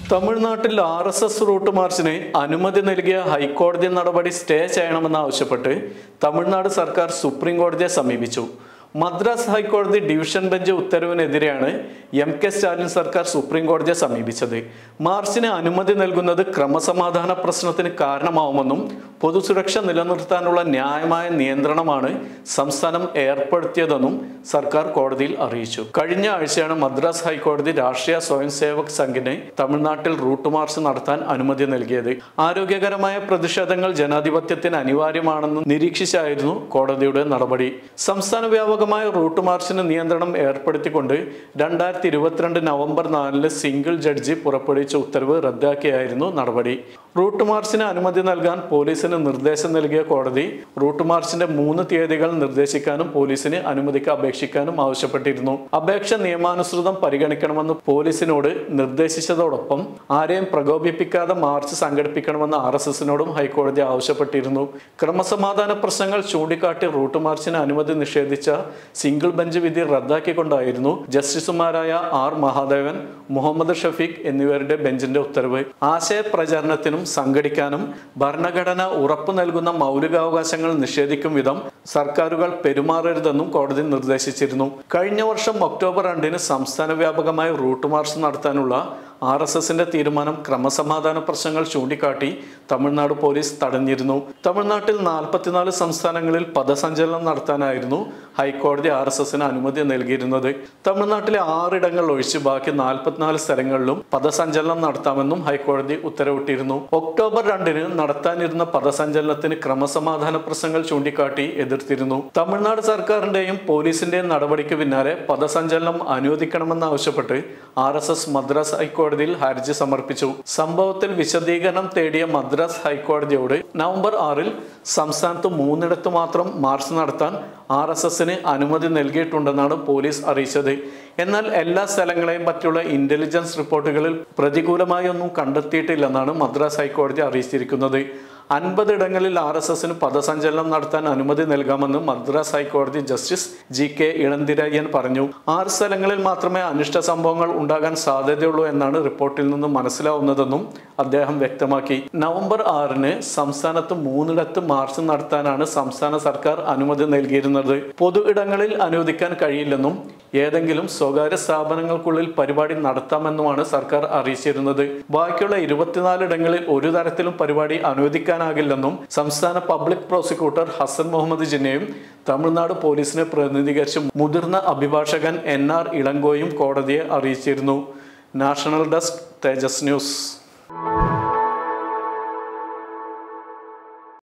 തമിഴ്നാട്ടിൽ R S S route മാർച്ചിന് അനുമതി നൽകിയ ഹൈക്കോടതി നടപടി സ്റ്റേ ചെയ്യണമെന്നാവശ്യപ്പെട്ട് തമിഴ്നാട് സർക്കാർ സുപ്രീം കോടതിയെ സമീപിച്ചു മദ്രാസ് ഹൈക്കോടതി ഡിവിഷൻ ബെഞ്ച് ഉത്തരവിനെതിരെയാണ് എം കെ സ്റ്റാലിൻ സർക്കാർ സുപ്രീം കോടതിയെ സമീപിച്ചത് മാർച്ചിന് അനുമതി നൽകുന്നത് ക്രമസമാധാന പ്രശ്നത്തിന് കാരണമാവുമെന്നും പൊതുസുരക്ഷ നിലനിർത്താനുള്ള ന്യായമായ നിയന്ത്രണമാണ് സംസ്ഥാനം ഏർപ്പെടുത്തിയതെന്നും സർക്കാർ കോടതിയിൽ അറിയിച്ചു കഴിഞ്ഞ ആഴ്ചയാണ് മദ്രാസ് ഹൈക്കോടതി രാഷ്ട്രീയ സ്വയം സേവക് സംഘിന് തമിഴ്നാട്ടിൽ റൂട്ട് മാർച്ച് നടത്താൻ അനുമതി നൽകിയത് ആരോഗ്യകരമായ പ്രതിഷേധങ്ങൾ ജനാധിപത്യത്തിന് അനിവാര്യമാണെന്ന് നിരീക്ഷിച്ചായിരുന്നു കോടതിയുടെ നടപടി സംസ്ഥാന വ്യാപകമായ റൂട്ട് മാർച്ചിന് നിയന്ത്രണം ഏർപ്പെടുത്തിക്കൊണ്ട് രണ്ടായിരത്തി ഇരുപത്തിരണ്ട് നവംബർ നാലിന് സിംഗിൾ ജഡ്ജി പുറപ്പെടുവിച്ച ഉത്തരവ് റദ്ദാക്കിയായിരുന്നു നടപടി റൂട്ട് മാർച്ചിന് അനുമതി നൽകാൻ പോലീസിന് നിർദ്ദേശം നൽകിയ കോടതി റൂട്ട് മാർച്ചിന്റെ മൂന്ന് തീയതികൾ നിർദ്ദേശിക്കാനും പോലീസിന് അനുമതിക്ക് അപേക്ഷിക്കാനും ആവശ്യപ്പെട്ടിരുന്നു അപേക്ഷ നിയമാനുസൃതം പരിഗണിക്കണമെന്ന് പോലീസിനോട് നിർദ്ദേശിച്ചതോടൊപ്പം ആരെയും പ്രകോപിപ്പിക്കാതെ മാർച്ച് സംഘടിപ്പിക്കണമെന്ന് ആർ എസ് എസിനോടും ഹൈക്കോടതി ആവശ്യപ്പെട്ടിരുന്നു ക്രമസമാധാന പ്രശ്നങ്ങൾ ചൂണ്ടിക്കാട്ടി റൂട്ട് മാർച്ചിന് അനുമതി നിഷേധിച്ച സിംഗിൾ ബെഞ്ച് വിധി റദ്ദാക്കിക്കൊണ്ടായിരുന്നു ജസ്റ്റിസുമാരായ ആർ മഹാദേവൻ മുഹമ്മദ് ഷഫീഖ് എന്നിവരുടെ ബെഞ്ചിന്റെ ഉത്തരവ് ആശയ പ്രചാരണത്തിനും സംഘടിക്കാനും ഭരണഘടന ഉറപ്പു നൽകുന്ന മൗലികാവകാശങ്ങൾ നിഷേധിക്കും വിധം സർക്കാരുകൾ പെരുമാറരുതെന്നും കോടതി നിർദ്ദേശിച്ചിരുന്നു കഴിഞ്ഞ വർഷം ഒക്ടോബർ രണ്ടിന് സംസ്ഥാന വ്യാപകമായി റൂട്ട് മാർച്ച് നടത്താനുള്ള ആർ എസ് എസിന്റെ തീരുമാനം ക്രമസമാധാന പ്രശ്നങ്ങൾ ചൂണ്ടിക്കാട്ടി തമിഴ്നാട് പോലീസ് തടഞ്ഞിരുന്നു തമിഴ്നാട്ടിൽ നാൽപ്പത്തിനാല് സംസ്ഥാനങ്ങളിൽ പദസഞ്ചലനം നടത്താനായിരുന്നു ഹൈക്കോടതി ആർ എസ് എസിന് അനുമതി നൽകിയിരുന്നത് തമിഴ്നാട്ടിലെ ആറിടങ്ങൾ ഒഴിച്ച് ബാക്കി നാൽപ്പത്തിനാല് സ്ഥലങ്ങളിലും പദസഞ്ചലനം നടത്താമെന്നും ഹൈക്കോടതി ഉത്തരവിട്ടിരുന്നു ഒക്ടോബർ രണ്ടിന് നടത്താനിരുന്ന പദസഞ്ചലനത്തിന് ക്രമസമാധാന പ്രശ്നങ്ങൾ ചൂണ്ടിക്കാട്ടി എതിർത്തിരുന്നു തമിഴ്നാട് സർക്കാരിന്റെയും പോലീസിന്റെയും നടപടിക്ക് പിന്നാലെ പദസഞ്ചലനം അനുവദിക്കണമെന്നാവശ്യപ്പെട്ട് ആർ എസ് എസ് മദ്രാസ് ഹൈക്കോടതിയിൽ ഹർജി സമർപ്പിച്ചു സംഭവത്തിൽ വിശദീകരണം തേടിയ മദ്രാസ് ഹൈക്കോടതിയോട് നവംബർ ആറിൽ സംസ്ഥാനത്ത് മൂന്നിടത്ത് മാത്രം മാർച്ച് നടത്താൻ ആർ എസ് എസിന് അനുമതി നൽകിയിട്ടുണ്ടെന്നാണ് പോലീസ് അറിയിച്ചത് എന്നാൽ എല്ലാ സ്ഥലങ്ങളെയും പറ്റിയുള്ള ഇന്റലിജൻസ് റിപ്പോർട്ടുകളിൽ പ്രതികൂലമായി ഒന്നും കണ്ടെത്തിയിട്ടില്ലെന്നാണ് മദ്രാസ് ഹൈക്കോടതി അറിയിച്ചിരിക്കുന്നത് അൻപതിടങ്ങളിൽ ആർ എസ് എസിന് പദസഞ്ചലനം നടത്താൻ അനുമതി നൽകാമെന്ന് മദ്രാസ് ഹൈക്കോടതി ജസ്റ്റിസ് ജി കെ ഇളന്തിരയ്യൻ പറഞ്ഞു ആറ് സ്ഥലങ്ങളിൽ മാത്രമേ അനിഷ്ട സംഭവങ്ങൾ ഉണ്ടാകാൻ സാധ്യതയുള്ളൂ എന്നാണ് റിപ്പോർട്ടിൽ നിന്ന് മനസ്സിലാവുന്നതെന്നും അദ്ദേഹം വ്യക്തമാക്കി നവംബർ ആറിന് സംസ്ഥാനത്ത് മൂന്നിടത്ത് മാർച്ച് നടത്താനാണ് സംസ്ഥാന സർക്കാർ അനുമതി നൽകിയിരുന്നത് പൊതു ഇടങ്ങളിൽ അനുവദിക്കാൻ കഴിയില്ലെന്നും ഏതെങ്കിലും സ്വകാര്യ സ്ഥാപനങ്ങൾക്കുള്ളിൽ പരിപാടി നടത്താമെന്നുമാണ് സർക്കാർ അറിയിച്ചിരുന്നത് ബാക്കിയുള്ള ഇരുപത്തിനാലിടങ്ങളിൽ ഒരു തരത്തിലും പരിപാടി അനുവദിക്കാനാകില്ലെന്നും സംസ്ഥാന പബ്ലിക് പ്രോസിക്യൂട്ടർ ഹസൻ മുഹമ്മദ് ജിന്നയും തമിഴ്നാട് പോലീസിനെ പ്രതിനിധീകരിച്ച് മുതിർന്ന അഭിഭാഷകൻ എൻ ആർ ഇളങ്കോയും കോടതിയെ അറിയിച്ചിരുന്നു നാഷണൽ ഡെസ്ക് തേജസ് ന്യൂസ്